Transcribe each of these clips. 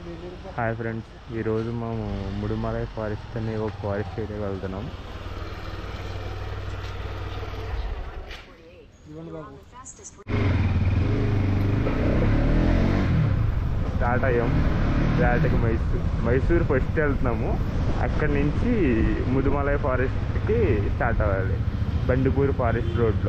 Hi friends ఈరోజు మేము ముడుమలై forest అనే ఒక ఫారెస్ట్ ఏరియా వెళ్తున్నాం స్టార్ట్ అయ్యాం వేటకి మైసూర్ మైసూర్ ఫస్ట్ వెళ్తున్నాము అక్కడి నుంచి ముదుమలై ఫారెస్ట్కి స్టార్ట్ అవ్వాలి బండిపూర్ ఫారెస్ట్ రోడ్లో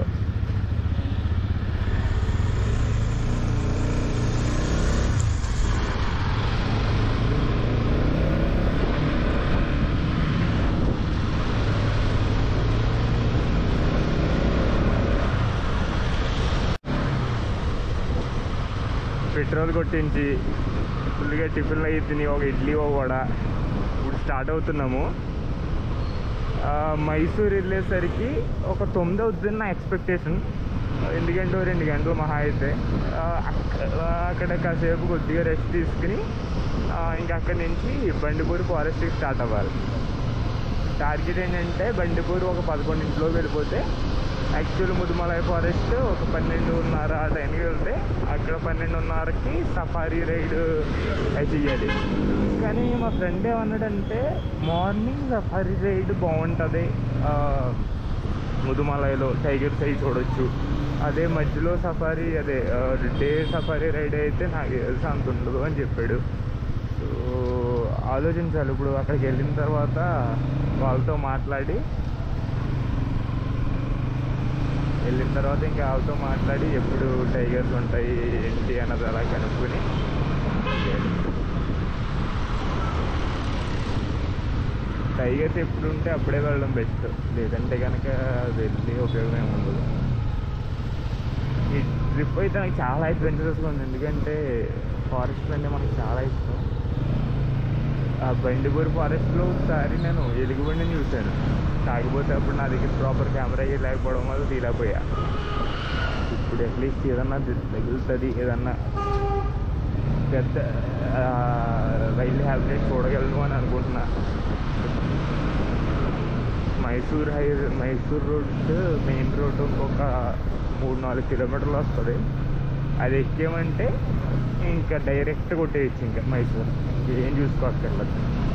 పెట్రోల్ కొట్టించి ఫుల్గా టిఫిన్లు అయ్యి తిని ఒక ఇడ్లీ ఒక వడ ఇప్పుడు స్టార్ట్ అవుతున్నాము ఆ, మైసూర్ వెళ్ళేసరికి ఒక తొమ్మిది అవుతుంది నా ఎక్స్పెక్టేషన్ ఎందుకంటే ఓ రెండు గంటలు మహా అయితే ఆ, అక్క- ఆ, అక్కడ కాసేపు కొద్దిగా రెస్ట్ తీసుకుని ఆ, ఇంకా అక్కడి నుంచి బండిపూర్ ఫారెస్ట్కి స్టార్ట్ అవ్వాలి టార్గెట్ ఏంటంటే బండిపూర్ ఒక పదకొండింటిలోకి వెళ్ళిపోతే యాక్చువల్ ముదుమలై ఫారెస్ట్ ఒక పన్నెండున్నర ఆ టైంకి వెళ్తే అక్కడ పన్నెండున్నరకి సఫారీ రైడ్ అది చెయ్యాలి కానీ మా ఫ్రెండ్ ఏమన్నాడంటే మార్నింగ్ సఫారీ రైడ్ బాగుంటుంది ఆ, ముదుమలైలో టైగర్స్ అవి చూడొచ్చు అదే మధ్యలో సఫారీ అదే డే సఫారీ రైడ్ అయితే నాకు తెలిసి అంత ఉండదు అని చెప్పాడు సో ఆలోచించాలి ఇప్పుడు అక్కడికి వెళ్ళిన తర్వాత వాళ్ళతో మాట్లాడి వెళ్ళిన తర్వాత ఇంకా వాళ్ళతో మాట్లాడి ఎప్పుడు టైగర్స్ ఉంటాయి ఏంటి అన్నది అలా కనుక్కొని టైగర్స్ ఎప్పుడు ఉంటే అప్పుడే వెళ్ళడం బెస్ట్ లేదంటే కనుక వెళ్ళి ఉపయోగం ఏమి ఉండదు ఈ ట్రిప్ అయితే నాకు చాలా అడ్వెంచరస్గా ఉంది ఎందుకంటే ఫారెస్ట్ అంటే మనకు చాలా ఇష్టం ఆ బండిపూర్ ఫారెస్ట్లో ఒకసారి నేను ఎలుగుబండిని చూశాను కాకపోతే అప్పుడు నా దగ్గర ప్రాపర్ కెమెరా లేకపోవడం వల్ల తీలేకపోయా ఇప్పుడు అట్లీస్ట్ ఏదన్నా ది- తగులుతుంది ఏదన్నా పెద్ద ఆ, రైలు హ్యాబిటేట్ చూడగలను అని అనుకుంటున్నా Mysore high Mysore road main road ఇంకొక మూడు నాలుగు కిలోమీటర్లు వస్తుంది అది ఎక్కామంటే ఇంకా డైరెక్ట్ కొట్టేయచ్చు ఇంకా మైసూర్ ఏం చూసుకోక్కర్లేదు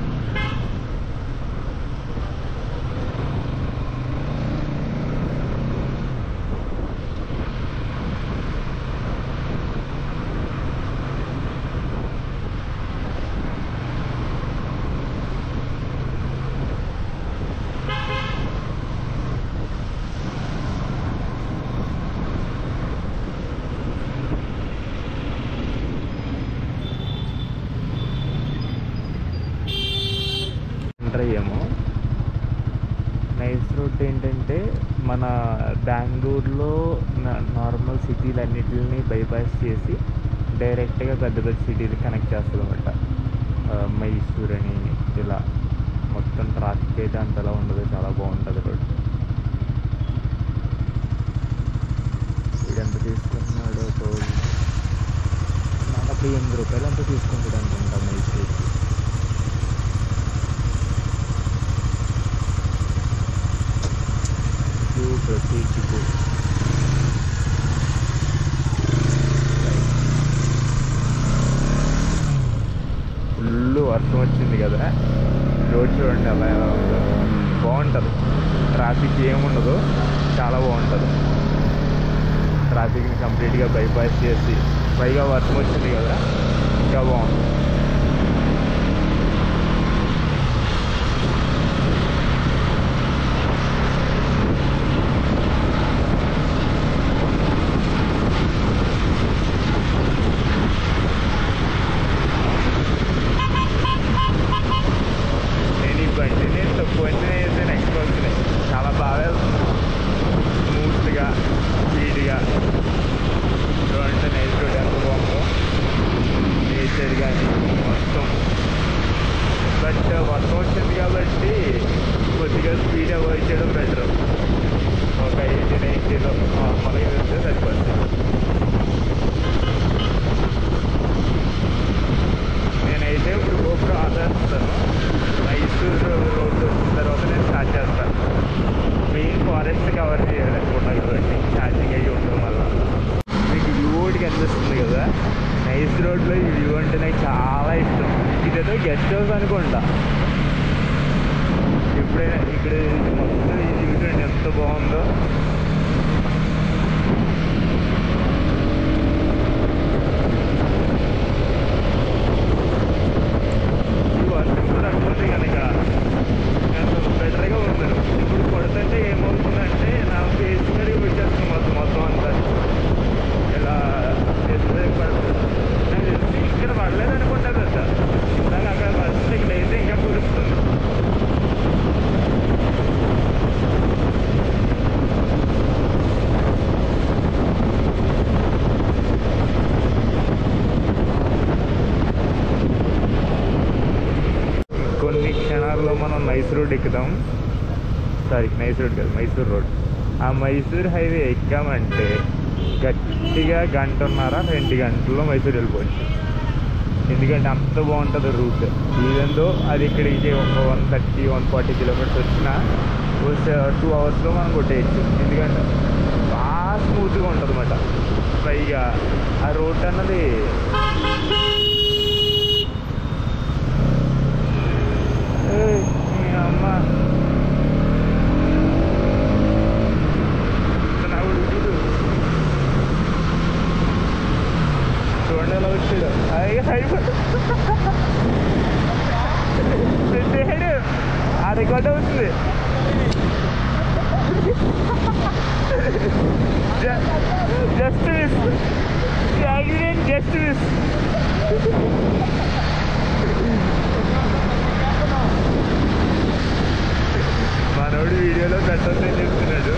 ఎంటర్ అయ్యాము నైస్ రోడ్ ఏంటంటే మన బెంగళూరులో నార్మల్ సిటీలు అన్నిటిని బైపాస్ చేసి డైరెక్ట్గా పెద్ద పెద్ద సిటీలు కనెక్ట్ చేస్తుంది అనమాట మైసూర్ అని ఇలా మొత్తం ట్రాఫిక్ అయితే అంతలా ఉండదు చాలా బాగుంటుంది రోడ్ ఎంత తీసుకుంటున్నాడు టోల్ నలభై ఎనిమిది రూపాయలు అంతా తీసుకుంటాడు అనుకుంటా మైసూర్కి do ప్రత్యేకికు ఫుల్ వర్షం వచ్చింది కదా రోడ్ చూడండి అలా ఎలా ఉందో బాగుంటుంది ట్రాఫిక్ ఏముండదు చాలా బాగుంటుంది ట్రాఫిక్ని కంప్లీట్గా బైపాస్ చేసి పైగా వర్షం వచ్చింది కదా ఇంకా బాగుంది నేను ఈ బండిని తక్కువ అంచనా వేసి నెక్స్ట్ వచ్చినాయి చాలా బాగా వెళ్తుంది స్మూత్గా స్పీడ్గా చూడండి నైట్ రోడ్ ఎంత బాగుందో నేచర్ కానీ మొత్తం బట్ వర్షం వచ్చింది కాబట్టి కొద్దిగా స్పీడ్ అవాయిడ్ చేయడం బెటర్ ఒక ఎయిటీ నైన్టీలో నార్మల్గా వెళ్తే సరిపోతుంది నేనైతే ఇప్పుడు గోపురం ఆదరిస్తాను మైసూర్ రోడ్డు వచ్చిన తర్వాత నేను స్టార్ట్ చేస్తాను మెయిన్ ఫారెస్ట్ కవర్ చేయాలనుకుంటా కాబట్టి ఛార్జింగ్ అయ్యి ఉండడం వల్ల మీకు వ్యూ కనిపిస్తుంది కదా నైస్ రోడ్లో మైసూర్లో ఈ వ్యూ అంటే నాకు చాలా ఇష్టం ఇదేదో గెస్ట్ హౌస్ అనుకుంటా ఎప్పుడైనా ఇక్కడ మొత్తం ఈ వ్యూ చూడండి ఎంత బాగుందో ఈ వర్షం కూడా అనుకుంటే కనుక అసలు బెటర్గా ఉండదు ఇప్పుడు కొడుతుంటే ఏమవుతుందంటే నా ఫేస్ మీద వచ్చేస్తుంది మొత్తం మొత్తం అంతా ఇలా ఫేస్ మీద పడుతుంది నాకు తెలిసి ఇక్కడ పడలేదు అనుకుంటా కదా నాకు అక్కడ పడుతుంది ఇక్కడ అయితే ఇంకా కురుస్తుంది కొన్ని క్షణాల్లో మనం నైస్ రోడ్ ఎక్కుదాం సారీ నైస్ రోడ్ కాదు మైసూర్ రోడ్ ఆ మైసూర్ హైవే ఎక్కామంటే గట్టిగా గంటన్నర రెండు గంటల్లో మైసూర్ వెళ్ళిపోవచ్చు ఎందుకంటే అంత బాగుంటుంది రూట్ ఈవెందో అది ఇక్కడికి ఒక one thirty one forty kilometers వచ్చినా టూ అవర్స్లో మనం కొట్టేయచ్చు ఎందుకంటే బాగా స్మూత్గా ఉంటుంది అన్నమాట పైగా ఆ రోడ్ అన్నది ఏయ్, మీ అమ్మ నా ఉడుకుడు చూడండి ఎలా వచ్చాడు హాయిగా అయిపోయాడు పెట్టేసాడు ఆ రికార్డ్ అవుతుంది just miss accident just miss మనోడు వీడియోలో పెట్టొద్దని చెప్తున్నాడు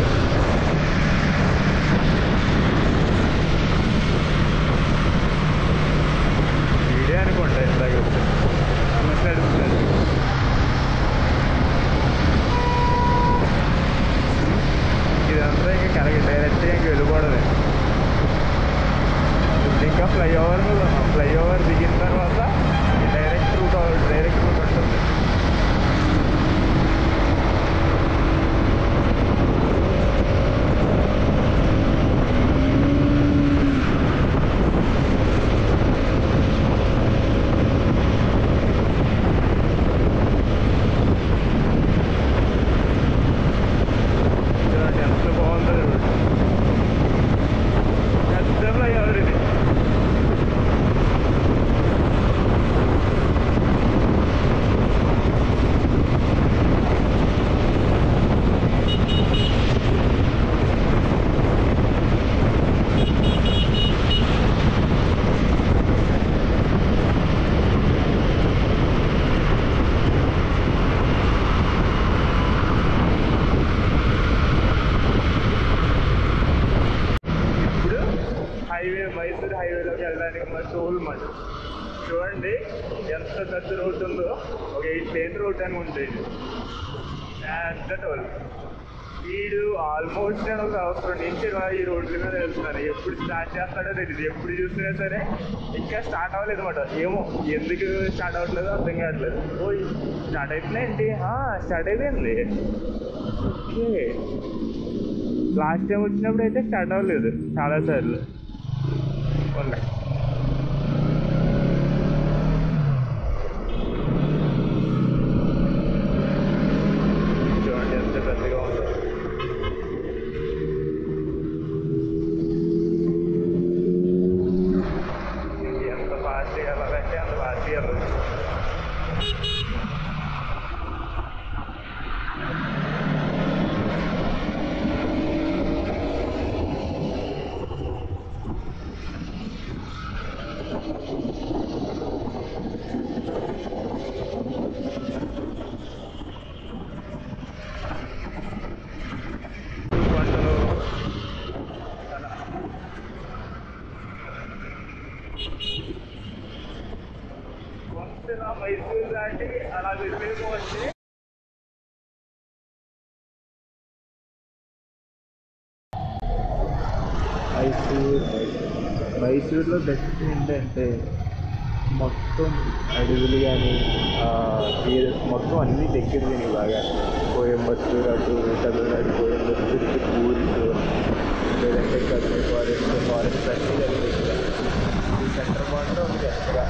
వీడియో అనుకుంటా ఇందాక చూసి అడుగుతున్నాడు ఇదంతా ఇంకా కలగ డైరెక్ట్గా ఇంక వెళ్ళిపోవడమే ఇప్పుడు ఇంకా ఫ్లైఓవర్ మీద ఉన్నాం ఫ్లైఓవర్ దిగిన తర్వాత డైరెక్ట్ రూట్ డైరెక్ట్ రూట్ ఉంటుంది చూడండి ఎంత బాగుందో రోడ్ పెద్ద ఫ్లైఓవర్ ఇది ఇప్పుడు హైవే మైసూర్ హైవేలోకి వెళ్ళడానికి మా టోల్ మాట చూడండి ఎంత పెద్ద రోడ్ ఉందో ఒక ఎయిట్ లేన్ రోడ్ అని ఉంటుంది పెద్ద టోల్ వీడు ఆల్మోస్ట్ నేను ఒక సంవత్సరం నుంచి ఇలా ఈ రోడ్ల మీద వెళ్తున్నాను ఎప్పుడు స్టార్ట్ చేస్తాడో తెలియదు ఎప్పుడు చూసినా సరే ఇంకా స్టార్ట్ అవ్వలేదు అనమాట ఏమో ఎందుకు స్టార్ట్ అవ్వట్లేదు అర్థం కావట్లేదు ఓ స్టార్ట్ అయిపోయింది ఏంటి స్టార్ట్ అయిపోయింది ఓకే లాస్ట్ టైం వచ్చినప్పుడు అయితే స్టార్ట్ అవ్వలేదు చాలా సార్లు ఉన్నాయి చూడండి ఎంత పెద్దగా ఉందో ఎంత ఫాస్ట్గా వెళ్ళాలంటే అంత ఫాస్ట్గా వెళ్ళదు పంటలు అలా వంతెన మైసూర్ దాటి అలా వెళ్ళిపోవచ్చు మైసూర్ మైసూర్లో బెస్ట్ ఏంటంటే మొత్తం అడవులు కానీ మొత్తం అన్నీ దగ్గర తిని బాగా కోయంబత్తూర్ అటు తమిళనాడు కోయంబత్తూర్ పూరి లేదంటే కర్నూలు ఫారెస్ట్ ఫారెస్ట్ అన్నీ కలిపి ఈ సెంటర్ బండి ఉంది ఎక్కడ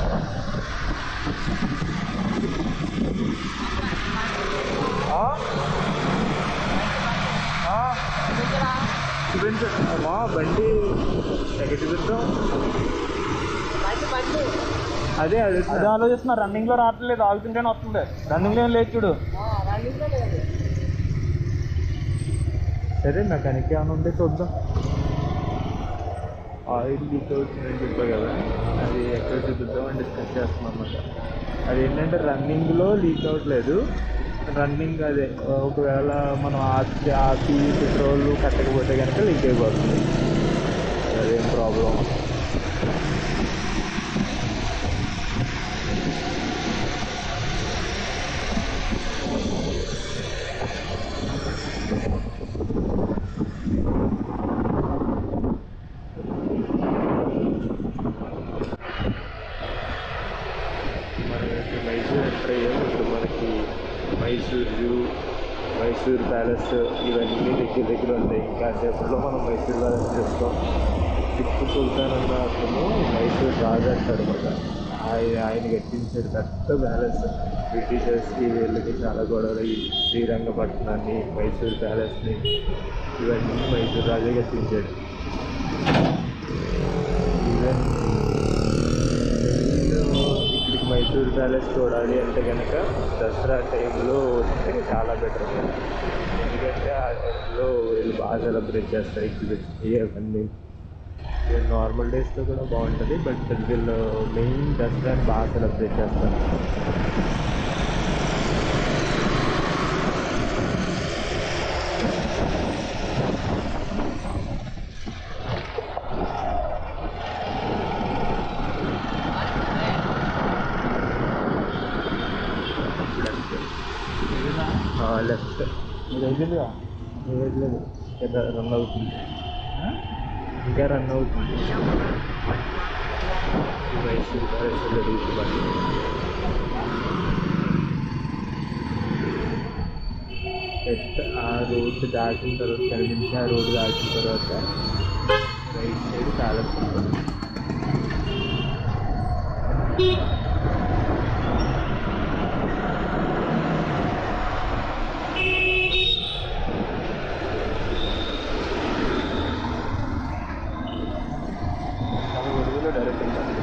చూపించు అమ్మా బండి ఎక్కడ చూపిద్దాం అదే అదే అడుగుతున్నా ఆలోచిస్తున్నా రన్నింగ్ లో రావట్లేదు ఆగుతుంటేనే వస్తుంది రన్నింగ్ లో ఏం లేదు చూడు సరే మెకానిక్ ఏమైనా ఉంటే చూద్దాం ఆయిల్ లీక్ అవుతుందని చెప్పా కదా అది ఎక్కడ చూపిద్దాం అని డిస్కస్ చేస్తున్నాం అన్నమాట అది ఏంటంటే రన్నింగ్లో లీక్ అవ్వట్లేదు రన్నింగ్ అదే ఒకవేళ మనం ఆపి ఆపి పెట్రోల్ కట్టకపోతే కనుక లీక్ అయిపోతుంది అదేం ప్రాబ్లం మనకి మైసూర్ ఎంటర్ అయ్యాము ఇప్పుడు మనకి మైసూర్ జూ మైసూర్ ప్యాలెస్ ఇవన్నీ దగ్గర దగ్గర ఉంటాయి ఇంకా సేపట్లో మనం మైసూర్ ప్యాలెస్ చూస్తాం టిప్పు సుల్తాన్ అన్న అతను మైసూర్ రాజు అంటాడు అనమాట ఆయన ఆయన కట్టించాడు పెద్ద ప్యాలెస్ బ్రిటిషర్స్కి వీళ్ళకి చాలా గొడవలు ఈ శ్రీరంగపట్నాన్ని మైసూర్ ప్యాలెస్ని ఇవన్నీ మైసూర్ రాజే కట్టించాడు ఈవెన్ ఇక్కడికి మైసూర్ ప్యాలెస్ చూడాలి అంటే కనుక దసరా టైంలో వస్తే చాలా బెటర్ ఎందుకంటే ఆ టైంలో వీళ్ళు బాగా సెలబ్రేట్ చేస్తారు ఎగ్జిబిషన్ ఇవన్నీ నార్మల్ డేస్లో కూడా బాగుంటుంది బట్ వీళ్ళు మెయిన్ దసరాని బాగా సెలబ్రేట్ చేస్తారు లెఫ్ట్ ఇది అయిపోయిందిగా లేదు ఇంకా రన్ అవుతుంది ఇంకా రన్ అవుతుంది ఈ మైసూర్ ప్యాలెస్లో తీసుకున్నాను జస్ట్ ఆ రోడ్డు దాటిన తర్వాత కనిపించి ఆ రోడ్డు దాటిన తర్వాత రైట్ సైడ్ ప్యాలెస్ ఉంటుంది మన ఒడుగులో డైరెక్ట్ ఉంటాను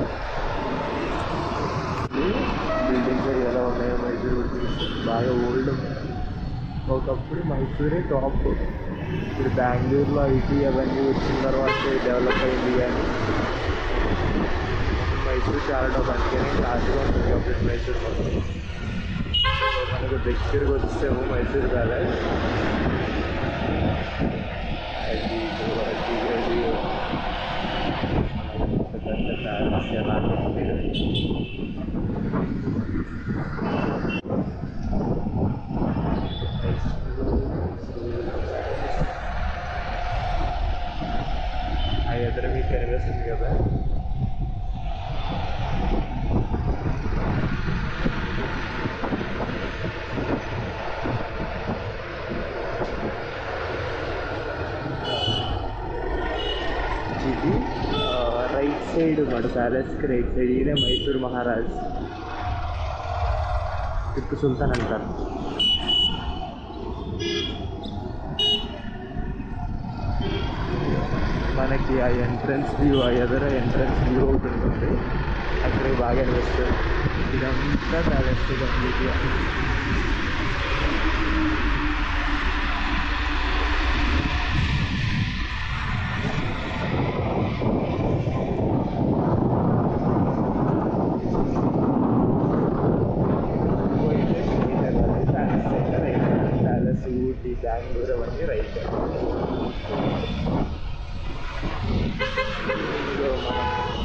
బిల్డింగ్స్ అవి ఎలా ఉన్నాయో మైసూర్ బిల్డింగ్స్ బాగా ఓల్డ్ ఒకప్పుడు మైసూరే టాప్ ఇప్పుడు బెంగళూరులో ఐటీ అవన్నీ వచ్చిన తర్వాత డెవలప్ అయింది కానీ మైసూర్ చాలా టాప్ అందుకని క్లాస్గా ఉంటుంది కాబట్టి మైసూర్ మొత్తం మనకు దగ్గరకు వచ్చేమో మైసూర్ ప్యాలెస్ అది అది అది పెద్ద ప్యాలెస్ ఎలా ఉంటుంది ఆ ఎదురు మీకు కనిపిస్తుంది కదా ఇది రైట్ సైడ్ మాట ప్యాలెస్కి రైట్ సైడ్ ఇదే మైసూర్ మహారాజ్ టిప్పు సుల్తాన్ అంటారు మనకి ఆ ఎంట్రన్స్ వ్యూ ఆ ఎదుర ఎంట్రన్స్ వ్యూ ఒకటి ఉంటుంది అక్కడికి బాగా అనిపిస్తుంది ఇదంతా ప్యాలెస్ కంప్లీట్గా ప్యాలెస్ ఊటీ బెంగళూరు అవన్నీ రైట్ ఇదిగో మనం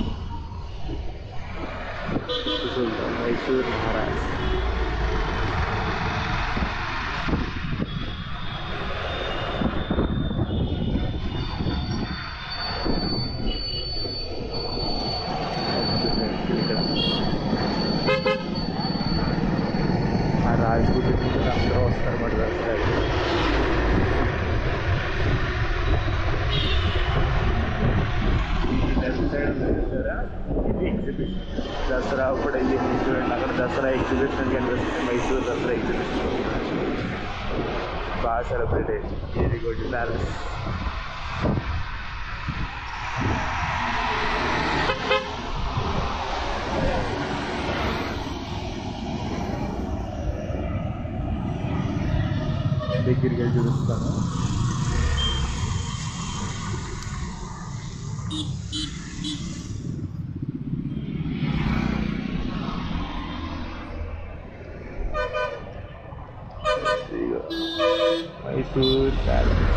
టిప్పు సుల్తాన్ మైసూర్ మహారాజ్ ఇక్కడ ఆ రాజగుడి నుంచి అందరూ వస్తారు మాట దసరాకి లెఫ్ట్ సైడ్ ఉంది చూసారా ఇది ఎగ్జిబిషన్ దసరా అప్పుడు అయ్యింది చూడండి అక్కడ దసరా ఎగ్జిబిషన్ కనిపిస్తుంది మైసూర్ దసరా ఎగ్జిబిషన్ బాగా సెలబ్రేట్ అయ్యింది ఇది కొట్టి ప్యాలెస్ దగ్గరికి వెళ్ళి చూపిస్తాను ఇదిగో. మైసూర్ ప్యాలెస్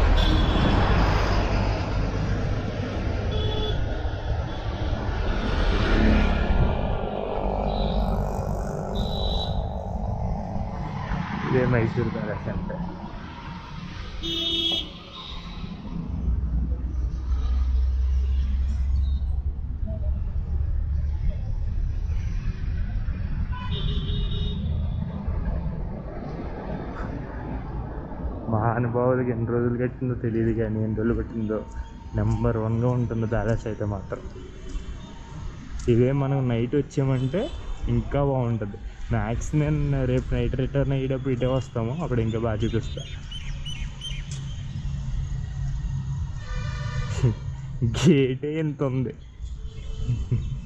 ఇదే మైసూర్ ప్యాలెస్ అంటే మహానుభావులకి ఎన్ని రోజులు కట్టిందో తెలియదు కానీ ఎన్ని రోజులు కట్టిందో నెంబర్ వన్గా ఉంటుంది ప్యాలెస్ అయితే మాత్రం ఇదే మనం నైట్ వచ్చామంటే ఇంకా బాగుంటుంది మ్యాక్స్ నేను రేపు నైట్ రిటర్న్ అయ్యేటప్పుడు ఇటే వస్తాము అప్పుడు ఇంకా బాగా చూపిస్తా గేటే ఎంత ఉంది